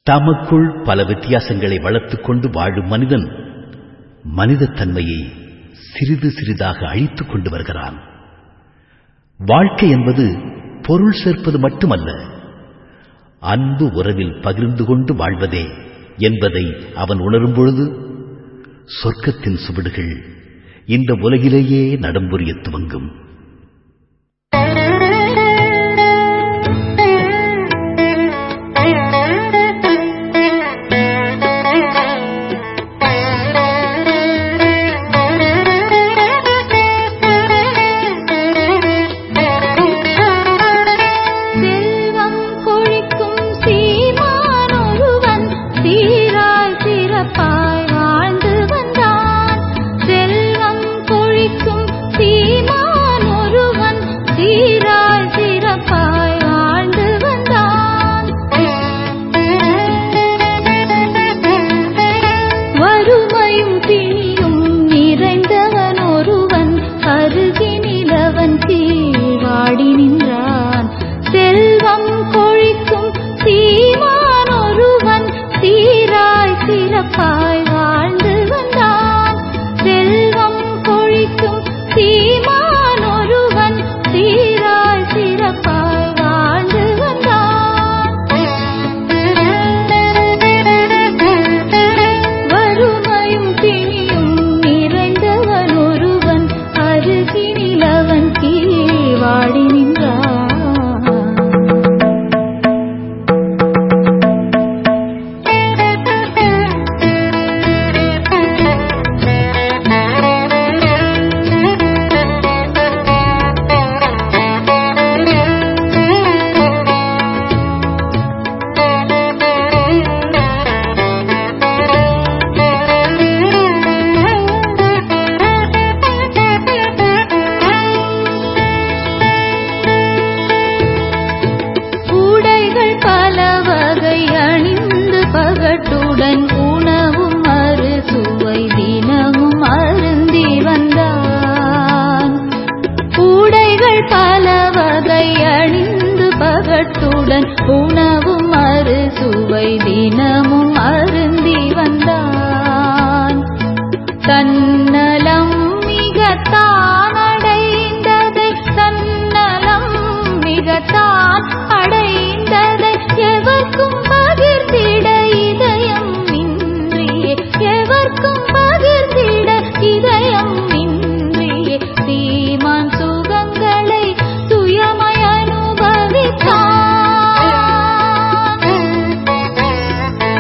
தமக்குள் பல வித்தியாசங்களை வளர்த்துக் கொண்டு வாழும் மனிதன் மனிதத்தன்மையை சிறிது சிறிதாக அழித்துக் கொண்டு வருகிறான் வாழ்க்கை என்பது பொருள் சேர்ப்பது மட்டுமல்ல அன்பு உறவில் பகிர்ந்து கொண்டு வாழ்வதே என்பதை அவன் உணரும் பொழுது சொர்க்கத்தின் சுவடுகள் இந்த உலகிலேயே நடம்புரிய துவங்கும் செல்வம் கொழிக்கும் சீமானொருவன் சீராய் சிறப்பாய் வாழ்ந்து வந்தான் செல்வம் கொழிக்கும் சீமானொருவன் சீராய் சிறப்பாய் வாழ்ந்து வந்தான் வறுமையும் பிணியும் நிறைந்தவன் ஒருவன் அருகினிலவன் கீழ்வாடி நின்றான் செல்வம் கொழிக்கும் சீமான் ஒருவன் சீராய் சிறப்பாய் வாழ்ந்து வந்தான் செல்வம் கொழிக்கும் சீமான் ஒருவன் சீராய் சிறப்பாய் வாழ்ந்து வந்தான் வறுமையும் பிணியும் நிறைந்தவன் ஒருவன் அருகினிலவன் கீழ் வாடி நின்றான் உடைகள் பல வகை அணிந்து பகட்டுடன் உணவும் அறு சுவை தினமும் அருந்தி வந்தான் உடைகள் பல வகை அணிந்து பகட்டுடன் உணவும் அறு சுவை தினமும் அருந்தி வந்தான் தன்னலம் மிகத்தான் அடைந்ததை தன்னலம் மிகத்தான் அடைந்ததை எவர்க்கும் பகிர்ந்திட இதயம் இன்றியே எவர்க்கும் பகிர்ந்திட இதயம் இன்றியே சீமான் சுகங்களை சுயமாய் அனுபவித்தான்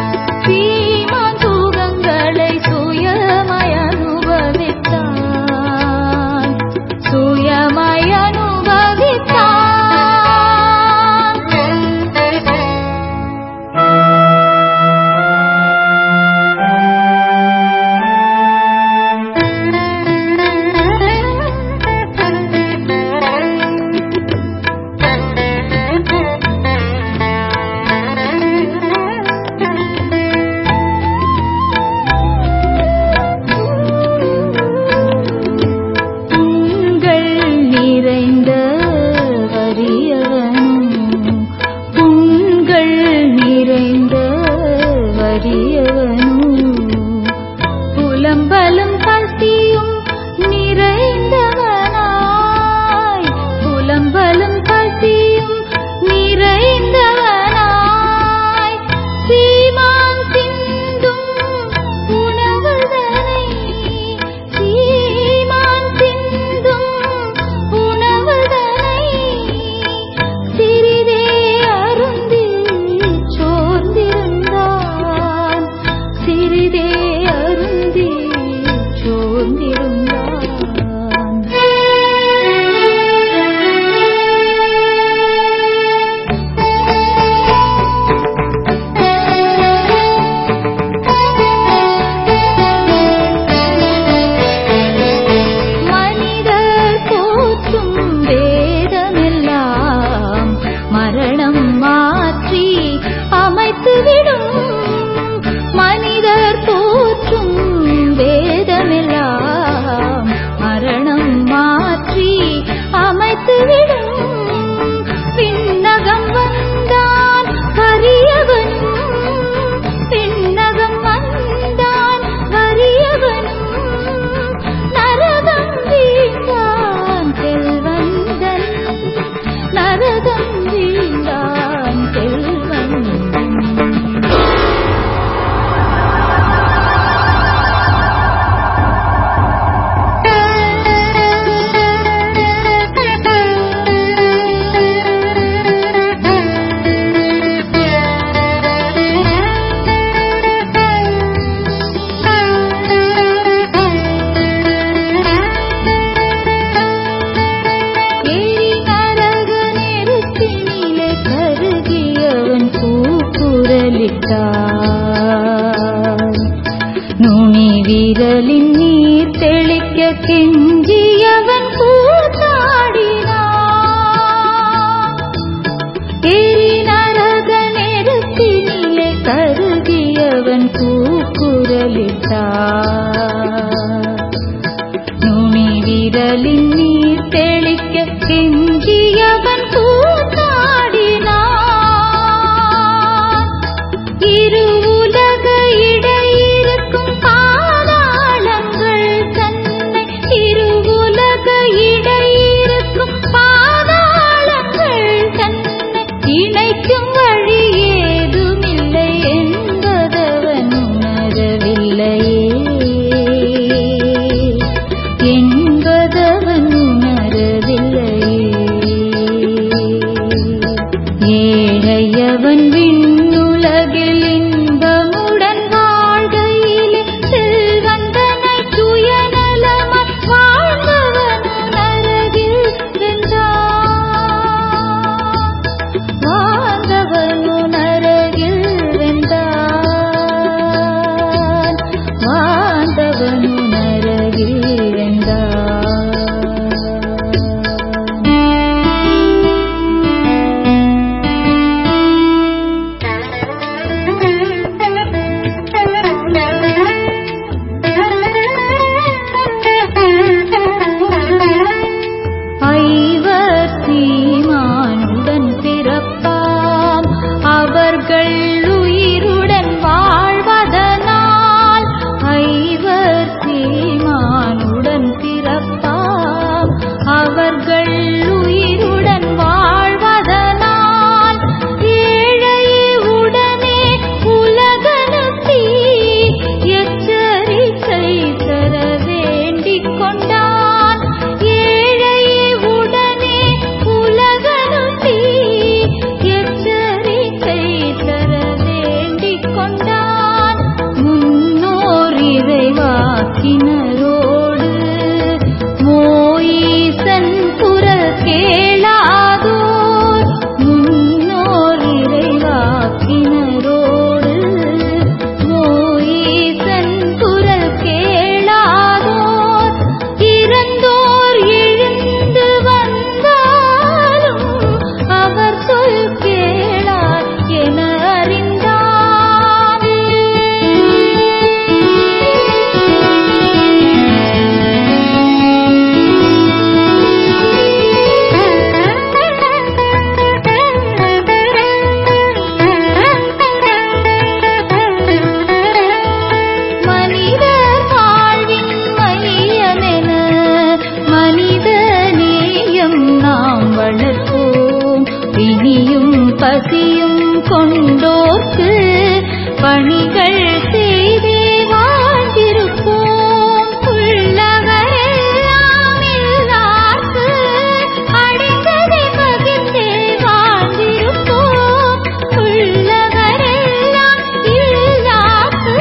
பணிகள் செய்தே வாழ்ந்திருப்போம் உள்ளவரெல்லாம் இல்லார்க்கு அடைந்ததை பகிர்ந்தே வாழ்ந்திருப்போம் உள்ளவரெல்லாம் இல்லார்க்கு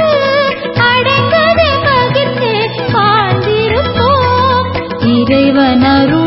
அடைந்ததை பகிர்ந்தே வாழ்ந்திருப்போம் இறைவன் அருள்